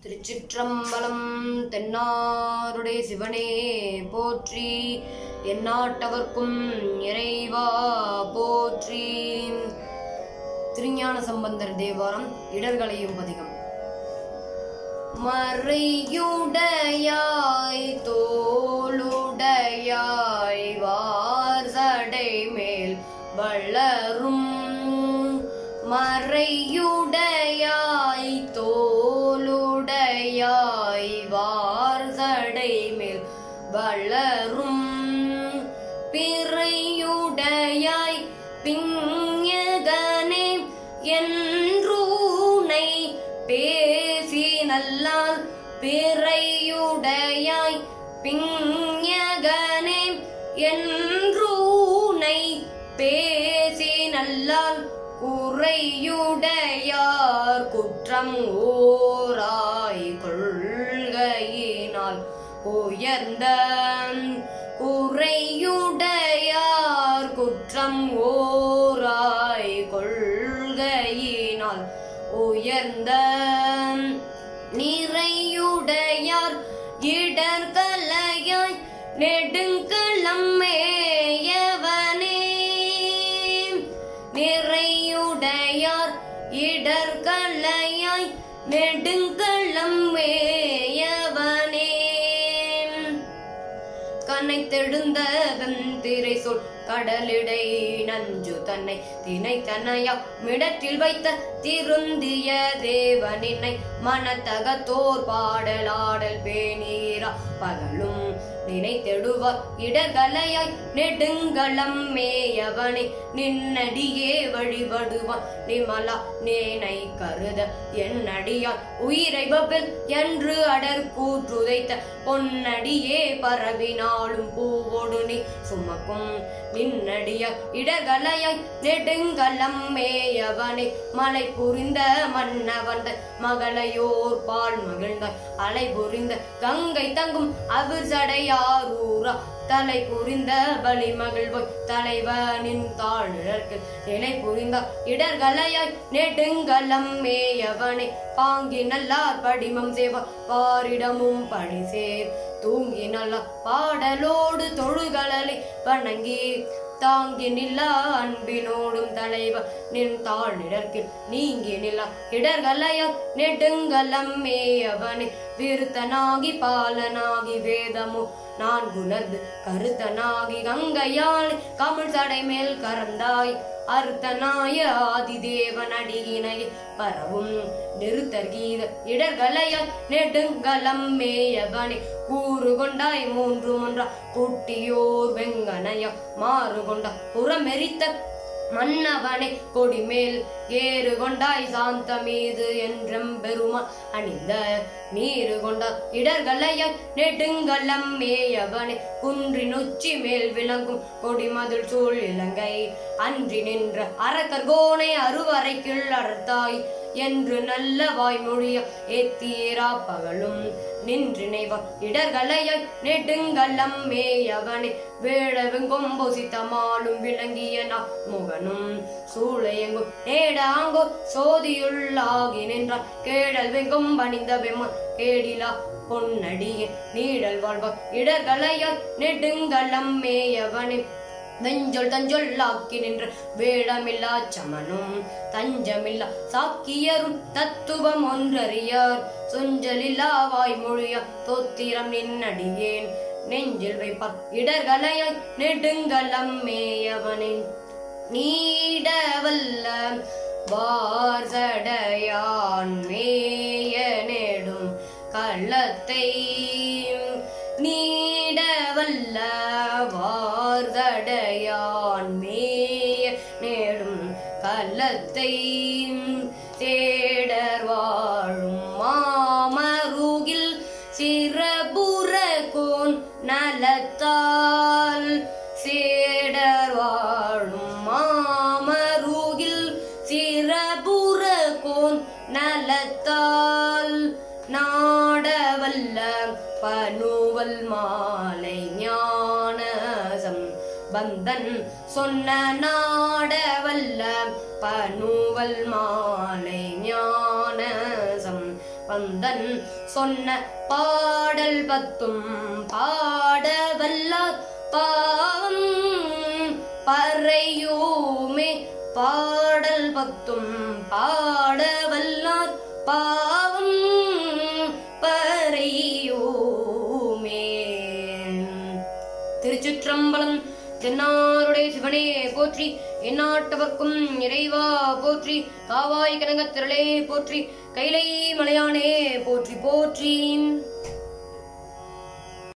திருச்சிற்றம்பலம் தென்னாருடைய சிவனே போற்றி எந்நாட்டவர்க்கும் இறைவா போற்றி திருஞான சம்பந்தர் தேவாரம் இடர்களையும் பதிகம் மறையுடையாய் தோளுடையாய் வார்சடை மேல் வளரும் மறையுடையாய் தோளுடையாய் வார்சடை மேல் வளரும் பிறையுடையாய் பிஞகனே என்றூனை பேசி நல்லால் பிறையுடையாய் பிஞகனே என்றூனை பேசி நல்லால் குறையுடையார் குற்றம் ஓராய் கொள்கையினால் உயர்ந்த குறையுடையார் குற்றம் ஓராய் கொள்கையினால் உயர்ந்த நிறையுடையார் இடர்களையாய் நெடுங்களம் மேயவனே நிறையுடையார் இடர்களையாய் நெடுங்களம் மேயவனே கனைத்தெழுந்த திரை சொல் கடலிடை நஞ்சு தன்னை தினை தன்னையா மிடத்தில் வைத்த திருந்திய தேவனினை மனத்தகத்தோர் பாடலாடல் பேணீரா பகலும் நினைத்தெடுவார் இடர்களையாய் நெடுங்களம் மேயவனை நின்னடியே வழிபடுவான் நிமலா நேனை கருத என்னடியான் உயிரை பபில் என்று அடர் கூற்றுதைத்த பொன்னடியே பரவினாலும் பூவோடு நீ சுமக்கும் நின்னடிய இடர்களையாய் நெடுங்கலம் மேயவனை மலை புரிந்த மன்னவன் மகளையோர் பால் மகிழ்ந்த அலை புரிந்த கங்கை தங்கும் அவர் சடையாரூரா தலை புரிந்த பலி மகிழ்வோய் தலைவனின் தாழ்நிழற்கு நிலை புரிந்த இடர்களையாய் நெடுங்கலம் மேயவனை பாங்கி நல்லார் படிமம் சேவ பாரிடமும் பணி சேர் தூங்கி நல்ல பாடலோடு தொழுகளலை வணங்கி தாங்கி நில்லா அன்பினோடும் தலைவ நின் தாழ்நிடற்கில் நீங்கி நில்லா இடர்களையா நெடுங்கலம் மேயவனை விருத்தனாகி பாலனாகி வேதமோ நான் குணர்ந்து கருத்தனாகி கங்கையால் கமிழ் சடை மேல் கறந்தாய் அர்த்தனாய ஆதிதேவன் அடியினை பரவும் நிறுத்தர் கீத இடர்களையால் நெடுங்கலம் மேயவனை கூறு கொண்டாய் மூன்று முன்றா குட்டியோர் வெங்கனையா மாறு கொண்டா புறமெரித்த மன்னவனை கொடிமேல் ஏறு கொண்டாய் சாந்த மீது என்றும் பெருமான் அணிந்த நீரு கொண்ட இடர்களைய நெடுங்கலம் மேயவனை குன்றின் உச்சி மேல் விளங்கும் கொடிமதில் சூழ் இலங்கை அன்றி நின்ற அரக்கர்கோனை அருவரை கிள்ளறுத்தாய் என்று நல்ல வாய்மொழிய ஏத்தீரா பகலும் நின்றினைவ இடர்களையாய் நெடுங்கலம் மேயவனை வேழவெங்கும் பொசித்தமாலும் விளங்கிய முகனும் சூளையெங்கும் நேடாங்கோ சோதியுள்ளாகி நின்றான் கேடல் வெங்கும் பணிந்த பெம்மன் கேடிலா பொன்னடியே நீடல் வாழ்வ இடர்களையாய் நெடுங்கலம் மேயவனை நெஞ்சொல் தஞ்சொல்லாக்கி நின்ற வேடமில்லா சமனும் தஞ்சமில்லா சாக்கியரும் தத்துவம் ஒன்றறியார் சொஞ்சலில்லா வாய்மொழியா தோத்திரம் நின்னடியேன் நெஞ்சில் வைப்பார் இடர்களையாய் நெடுங்கலம் மேயவனை நீடவல்ல வார்சடையான் மேய நெடும் கள்ளத்தை நீடவல்ல வார்தடையான் மேய நேடும் கள்ளத்தை தேடர் வாழும் மாமருகில் சிறபுற கோன் நலத்தால் சேடர் வாழும் மாமருகில் சிறபுற கோன் நலத்தால் நாடவல்ல பனுவல் மாலை ஞானசம் பந்தன் சொன்ன நாடவல்ல பனுவல் மாலை ஞானசம் கந்தன் சொன்ன பாடல் பத்தும் பாடவல்லார் பாவம் பறையோமே பாடல் பத்தும் பாடவல்லார் பாவம் பறையோமே திருச்சிற்றம்பலம் தென்னாருடைய சிவனே போற்றி எந்நாட்டவர்க்கும் இறைவா போற்றி காவாய் கனகத்திரளே போற்றி கைலை மலையானே போற்றி போற்றி